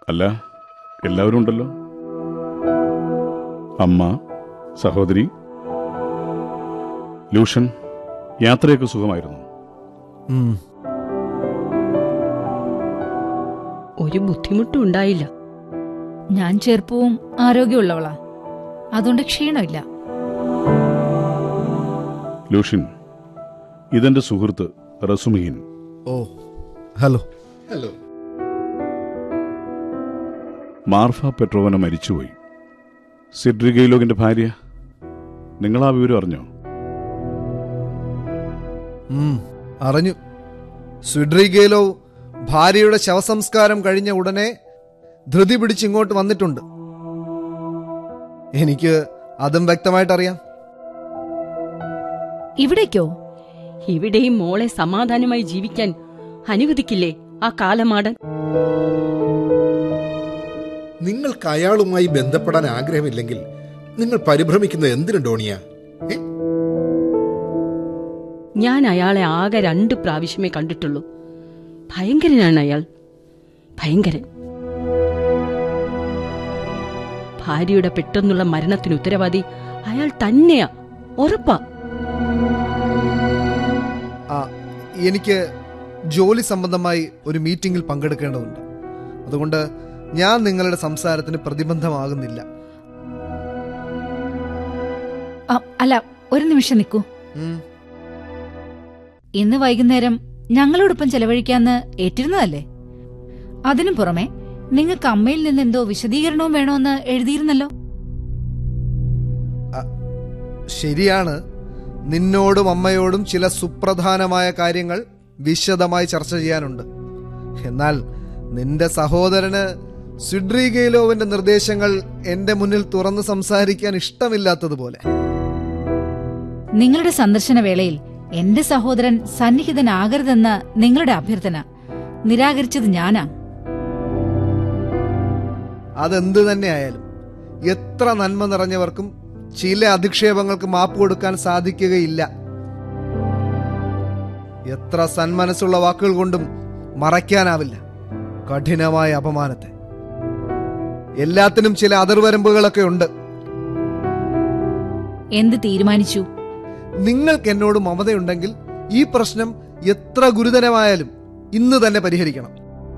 അല്ല എല്ലാവരും ഉണ്ടല്ലോ അമ്മ സഹോദരി ലൂഷൻ യാത്രയൊക്കെ സുഖമായിരുന്നു ഉം. ഒരു ബുദ്ധിമുട്ടും ഉണ്ടായില്ല ഞാൻ ചെറുപ്പവും ആരോഗ്യമുള്ളവളാ അതുകൊണ്ട് ക്ഷീണമില്ല ലൂഷൻ ഇതെന്റെ സുഹൃത്ത് Razumikhin oh hello hello Marfa Petrovna മരിച്ചുപോയി സിഡ്രിഗയിലോകിന്റെ ഭാര്യ നിങ്ങൾ ആ വിവരം അറിഞ്ഞോ ഉം, അറിഞ്ഞു സ്വിഡ്രിഗേലോ ഭാര്യയുടെ ശവസംസ്കാരം കഴിഞ്ഞ ഉടനെ ധൃതി പിടിച്ച് ഇങ്ങോട്ട് വന്നിട്ടുണ്ട് എനിക്ക് അതും വ്യക്തമായിട്ട് അറിയാം ഇവിടേക്കോ ഇവിടെയും മോളെ സമാധാനമായി ജീവിക്കാൻ അനുവദിക്കില്ലേ ആ കാലമാടൻ നിങ്ങൾക്ക് അയാളുമായി ബന്ധപ്പെടാൻ ആഗ്രഹമില്ലെങ്കിൽ നിങ്ങൾ പരിഭ്രമിക്കുന്നത് എന്തിനു ഡോണിയ ഏ? ഞാൻ അയാളെ ആകെ രണ്ട് പ്രാവശ്യമേ കണ്ടിട്ടുള്ളൂ ഭയങ്കരനാണ് അയാൾ ഭയങ്കരൻ ഭാര്യയുടെ പെട്ടെന്നുള്ള മരണത്തിന് ഉത്തരവാദി അയാൾ തന്നെയാ ഉറപ്പാ ആ എനിക്ക് ജോലി സംബന്ധമായി ഒരു മീറ്റിംഗിൽ പങ്കെടുക്കേണ്ടതുണ്ട് അതുകൊണ്ട് ഞാൻ നിങ്ങളുടെ സംസാരത്തിന് പ്രതിബന്ധമാകുന്നില്ല ആ, അല്ല ഒരു നിമിഷം നിൽക്കൂ ഉം, ഇന്ന് വൈകുന്നേരം ഞങ്ങളോടൊപ്പം ചെലവഴിക്കാന്ന് ഏറ്റിരുന്നതല്ലേ അതിനു പുറമെ നിങ്ങൾക്ക് അമ്മയിൽ നിന്ന് എന്തോ വിശദീകരണവും വേണമെന്ന് എഴുതിയിരുന്നല്ലോ ശരിയാണ് നിന്നോടും അമ്മയോടും ചില സുപ്രധാനമായ കാര്യങ്ങൾ വിശദമായി ചർച്ച ചെയ്യാനുണ്ട് എന്നാൽ നിന്റെ സഹോദരന് സിഡ്രിഗേലോവിന്റെ നിർദ്ദേശങ്ങൾ എന്റെ മുന്നിൽ തുറന്ന് സംസാരിക്കാൻ ഇഷ്ടമില്ലാത്തതുപോലെ നിങ്ങളുടെ സന്ദർശന വേളയിൽ എന്റെ സഹോദരൻ സന്നിഹിതനാകരുതെന്ന നിങ്ങളുടെ അഭ്യർത്ഥന നിരാകരിച്ചത് ഞാനാ അതെന്ത് തന്നെയായാലും എത്ര നന്മ നിറഞ്ഞവർക്കും ചില അധിക്ഷേപങ്ങൾക്ക് മാപ്പ് കൊടുക്കാൻ സാധിക്കുകയില്ല എത്ര സന്മനസ്സുള്ള വാക്കുകൾ കൊണ്ടും മറയ്ക്കാനാവില്ല കഠിനമായ അപമാനത്തെ എല്ലാത്തിനും ചില അതിർവരമ്പുകളൊക്കെ ഉണ്ട് എന്ത് തീരുമാനിച്ചു നിങ്ങൾക്ക് എന്നോട് മമതയുണ്ടെങ്കിൽ ഈ പ്രശ്നം എത്ര ഗുരുതരമായാലും ഇന്ന് തന്നെ പരിഹരിക്കണം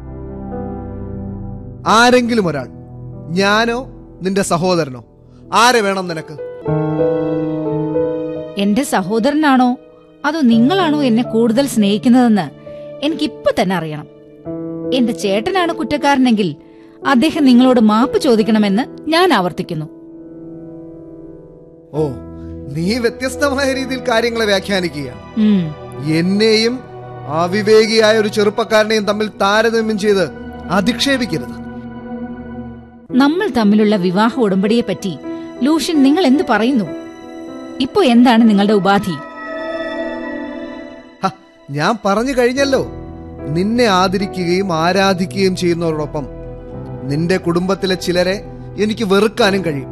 ആരെങ്കിലും ഒരാൾ ഞാനോ നിന്റെ സഹോദരനോ ആരെ വേണം നിനക്ക് എന്റെ സഹോദരനാണോ അതോ നിങ്ങളാണോ എന്നെ കൂടുതൽ സ്നേഹിക്കുന്നതെന്ന് എനിക്കിപ്പൊ തന്നെ അറിയണം എന്റെ ചേട്ടനാണ് കുറ്റക്കാരനെങ്കിൽ അദ്ദേഹം നിങ്ങളോട് മാപ്പ് ചോദിക്കണമെന്ന് ഞാൻ ആവർത്തിക്കുന്നു ഓ നീ വ്യത്യസ്തമായ രീതിയിൽ കാര്യങ്ങളെ വ്യാഖ്യാനിക്കുകയാണ് ഉം എന്നെയും അവിവേകിയായ ഒരു ചെറുപ്പക്കാരനെയും തമ്മിൽ താരതമ്യം ചെയ്ത് അധിക്ഷേപിക്കരുത് നമ്മൾ തമ്മിലുള്ള വിവാഹ ഉടമ്പടിയെപ്പറ്റി ലൂഷ്യൻ നിങ്ങൾ എന്ത് പറയുന്നു ഇപ്പോ എന്താണ് നിങ്ങളുടെ ഉപാധി ഹ, ഞാൻ പറഞ്ഞു കഴിഞ്ഞല്ലോ നിന്നെ ആദരിക്കുകയും ആരാധിക്കുകയും ചെയ്യുന്നവരോടൊപ്പം നിന്റെ കുടുംബത്തിലെ ചിലരെ എനിക്ക് വെറുക്കാനും കഴിയും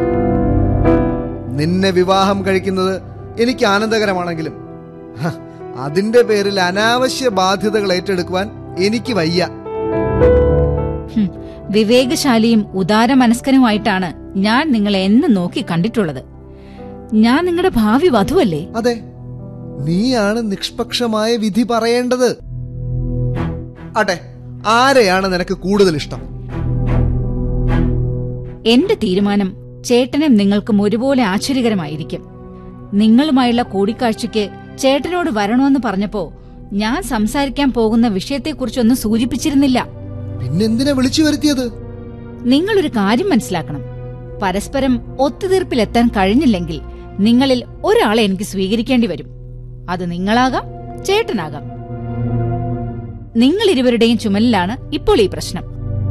നിന്നെ വിവാഹം കഴിക്കുന്നത് എനിക്ക് ആനന്ദകരമാണെങ്കിലും ഹ, അതിന്റെ പേരിൽ അനാവശ്യ ബാധ്യതകൾ ഏറ്റെടുക്കുവാൻ എനിക്ക് വയ്യ ഹും, വിവേകശാലിയും ഉദാരമനസ്കനുമായിട്ടാണ് ഞാൻ നിങ്ങളെ എന്നും നോക്കി കണ്ടിട്ടുള്ളത് ഞാൻ നിങ്ങളുടെ ഭാവി വധുവല്ലേ അതെ നീയാണ് നിഷ്പക്ഷമായ വിധി പറയേണ്ടത് അട്ടെ ആരെയാണ് നിനക്ക് കൂടുതൽ ഇഷ്ടം എന്റെ തീരുമാനം ചേട്ടനും നിങ്ങൾക്കും ഒരുപോലെ ആശ്ചര്യകരമായിരിക്കും നിങ്ങളുമായുള്ള കൂടിക്കാഴ്ചയ്ക്ക് ചേട്ടനോട് വരണമെന്ന് പറഞ്ഞപ്പോ ഞാൻ സംസാരിക്കാൻ പോകുന്ന വിഷയത്തെക്കുറിച്ചൊന്നും സൂചിപ്പിച്ചിരുന്നില്ല പിന്നെന്തിനാ വിളിച്ചു വരുത്തിയത് നിങ്ങളൊരു കാര്യം മനസ്സിലാക്കണം പരസ്പരം ഒത്തുതീർപ്പിലെത്താൻ കഴിഞ്ഞില്ലെങ്കിൽ നിങ്ങളിൽ ഒരാളെ എനിക്ക് സ്വീകരിക്കേണ്ടി വരും അത് നിങ്ങളാകാം ചേട്ടനാകാം നിങ്ങൾ ഇരുവരുടെയും ചുമലിലാണ് ഇപ്പോൾ ഈ പ്രശ്നം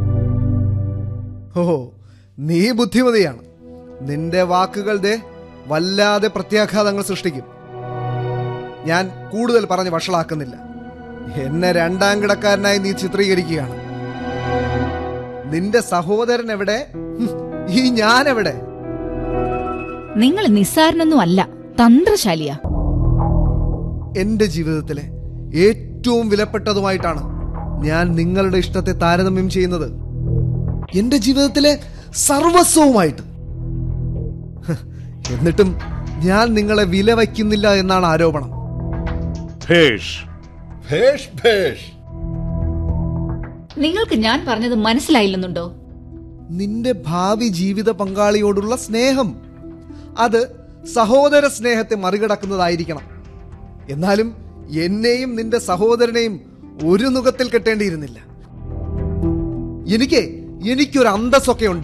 ഓ നീ ബുദ്ധിമതിയാണ് നിന്റെ വാക്കുകൾ ദേ വല്ലാതെ പ്രത്യാഘാതങ്ങൾ സൃഷ്ടിക്കും ഞാൻ കൂടുതൽ പറഞ്ഞ് വഷളാക്കുന്നില്ല എന്നെ രണ്ടാം കിടക്കാരനായി നീ ചിത്രീകരിക്കുകയാണ് നിന്റെ സഹോദരൻ എവിടെ ഹും, ഈ ഞാൻ എവിടെ നിങ്ങൾ നിസ്സാരനൊന്നും അല്ല തന്ത്രശാലിയാ എന്റെ ജീവിതത്തിലെ ഏറ്റവും വിലപ്പെട്ടതുമായിട്ടാണ് ഞാൻ നിങ്ങളുടെ ഇഷ്ടത്തെ താരതമ്യം ചെയ്യുന്നത് എന്റെ ജീവിതത്തിലെ സർവസ്വവുമായിട്ട് ഹ്, എന്നിട്ടും ഞാൻ നിങ്ങളെ വില വയ്ക്കുന്നില്ല എന്നാണ് ആരോപണം ഭേഷ് ഭേഷ് ഭേഷ് നിങ്ങൾക്ക് ഞാൻ പറഞ്ഞത് മനസ്സിലായില്ലെന്നുണ്ടോ നിന്റെ ഭാവി ജീവിത പങ്കാളിയോടുള്ള സ്നേഹം അത് സഹോദര സ്നേഹത്തെ മറികടക്കുന്നതായിരിക്കണം എന്നാലും എന്നെയും നിന്റെ സഹോദരനെയും ഒരു നുഖത്തിൽ കെട്ടേണ്ടിയിരുന്നില്ല എനിക്ക് എനിക്കൊരു അന്തസ്സൊക്കെ ഉണ്ട്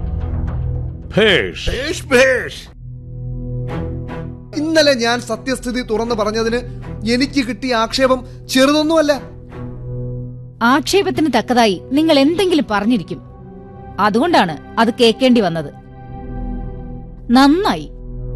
ഭേഷ് ഭേഷ് ഭേഷ് ഇന്നലെ ഞാൻ സത്യസ്ഥിതി തുറന്നു പറഞ്ഞതിന് എനിക്ക് കിട്ടിയ ആക്ഷേപം ചെറുതൊന്നുമല്ല ആക്ഷേപത്തിന് തക്കതായി നിങ്ങൾ എന്തെങ്കിലും പറഞ്ഞിരിക്കും അതുകൊണ്ടാണ് അത് കേൾക്കേണ്ടി വന്നത് നന്നായി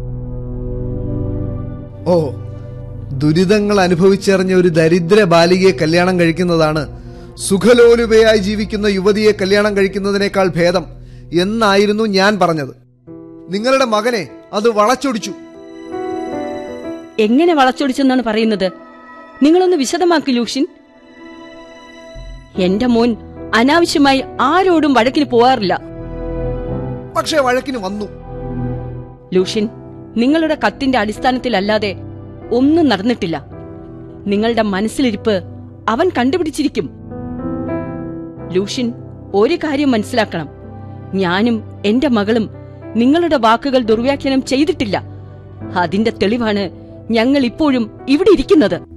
ഓ ദുരിതങ്ങൾ അനുഭവിച്ചറിഞ്ഞ ഒരു ദരിദ്ര ബാലികയെ കല്യാണം കഴിക്കുന്നതാണ് സുഖലോലുപയായി ജീവിക്കുന്ന യുവതിയെ കല്യാണം കഴിക്കുന്നതിനേക്കാൾ ഭേദം എന്നായിരുന്നു ഞാൻ പറഞ്ഞത് നിങ്ങളുടെ മകനെ അത് വളച്ചൊടിച്ചു എങ്ങനെ വളച്ചൊടിച്ചെന്നാണ് പറയുന്നത് നിങ്ങളൊന്ന് വിശദമാക്കി ലൂഷിൻ എന്റെ മോൻ അനാവശ്യമായി ആരോടും വഴക്കിന് പോവാറില്ല പക്ഷേ വഴക്കിന് വന്നു ലൂഷിൻ നിങ്ങളുടെ കത്തിന്റെ അടിസ്ഥാനത്തിലല്ലാതെ ഒന്നും നടന്നിട്ടില്ല നിങ്ങളുടെ മനസ്സിലിരിപ്പ് അവൻ കണ്ടുപിടിച്ചിരിക്കും ലൂഷിൻ ഒരു കാര്യം മനസ്സിലാക്കണം ഞാനും എന്റെ മകളും നിങ്ങളുടെ വാക്കുകൾ ദുർവ്യാഖ്യാനം ചെയ്തിട്ടില്ല അതിന്റെ തെളിവാണ് ഞങ്ങൾ ഇപ്പോഴും ഇവിടെ ഇരിക്കുന്നത്